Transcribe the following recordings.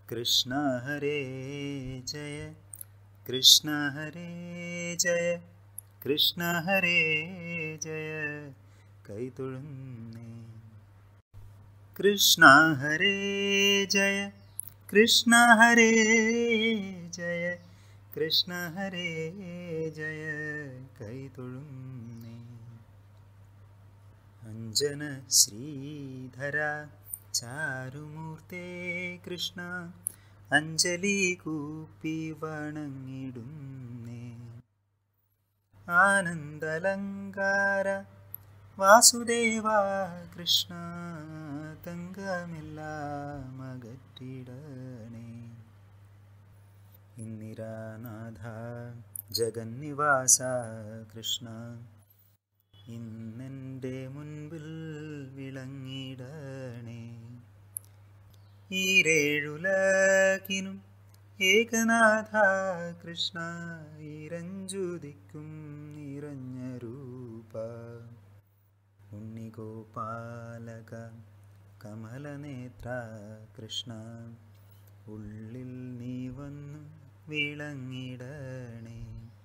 കൃഷ്ണ ഹരേ ജയ കൃഷ്ണ ഹരേ ജയ കൃഷ്ണ ഹരേ ജയ കൈതൊഴുന്നേ കൃഷ്ണ ഹരേ ജയ കൃഷ്ണ ഹരേ ജയ കൃഷ്ണ ഹരേ ജയ കൈതൊഴുന്നേ അഞ്ജന ശ്രീധര ചാരുമൂർത്തേ കൃഷ്ണ അഞ്ജലി കൂപ്പി വണങ്ങിടുന്നേ ആനന്ദലങ്കാര വാസുദേവ കൃഷ്ണ തങ്കമെല്ലാം അകറ്റിടണേ ഇന്ദിരാനാഥ ജഗന്നിവാസ കൃഷ്ണ ഇന്നെൻ്റെ മുൻപിൽ വിളങ്ങിടണേ ഈരേഴുലകിനും ഏകനാഥ കൃഷ്ണ ഇരഞ്ചുദിക്കും നിറഞ്ഞ രൂപ ഉണ്ണിഗോപാലക കമലനേത്ര കൃഷ്ണ ഉള്ളിൽ നീ വന്നു വിളങ്ങിടണേ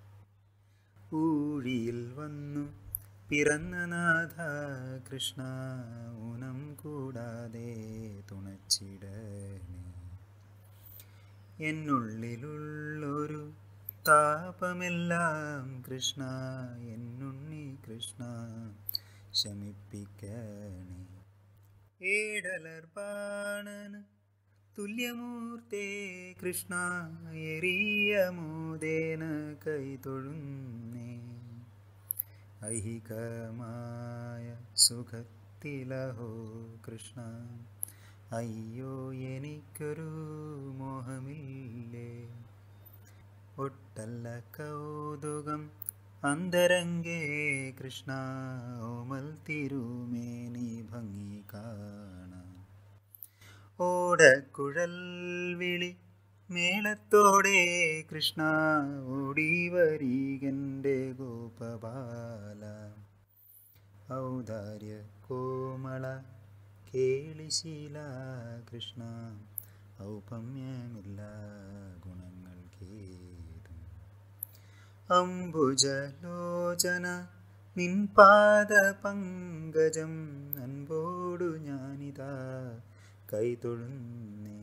ഊഴിയിൽ വന്നു പിറന്ന നാഥ കൃഷ്ണ ഊനം കൂടാതെ തുണച്ചിടണേ എന്നുള്ളിലുള്ളൊരു താപമെല്ലാം കൃഷ്ണ എന്നുണ്ണി കൃഷ്ണ ശമിപ്പിക്കണേ ഏടലർപ്പാണന് തുല്യമൂർത്തേ കൃഷ്ണ എറിയ മോദേന കൈതൊഴുന്നേ ഐഹികമായ സുഖത്തിലഹോ കൃഷ്ണ അയ്യോ എനിക്കൊരു മോഹമില്ലേ ഒട്ടല്ല കൗതുകം അന്തരംഗേ കൃഷ്ണ ഓമൽ തിരുമേനി ഭംഗി കാണാൻ ഓടക്കുഴൽ വിളി മേളത്തോടെ കൃഷ്ണ ഓടി വരീകൻ്റെ ഗോപബാല ഔദാര്യ കോമള കേളിശീല കൃഷ്ണ ഔപമ്യമില്ല ഗുണങ്ങൾ കേതും അംബുജലോചന നിൻ പാദ പങ്കജം അൻപോടു ഞാനിതാ കൈതൊഴുന്നേ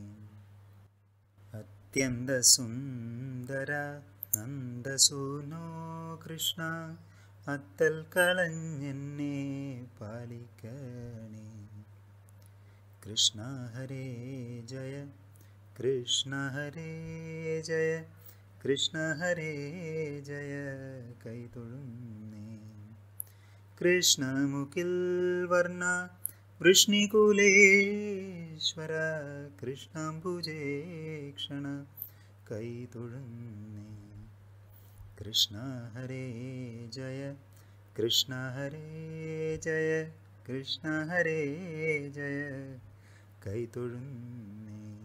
അത്യന്ത സുന്ദര നന്ദസൂനോ കൃഷ്ണ അത്തൽ കളഞ്ഞെന്നെ പാലിക്കണേ കൃഷ്ണ ഹരേ ജയ കൃഷ്ണ ഹരേ ജയ കൃഷ്ണ ഹരേ ജയ കൈതൊഴുന്നേ കൃഷ്ണമുഖിൽ വർണ്ണ വൃഷ്ണികുലേശ്വര കൃഷ്ണാംബുജേ ക്ഷണ കൈതൊഴുന്നേ കൃഷ്ണ ഹരേ ജയ കൃഷ്ണ ഹരേ ജയ കൃഷ്ണ ഹരേ ജയ കൈതൊഴുന്നേ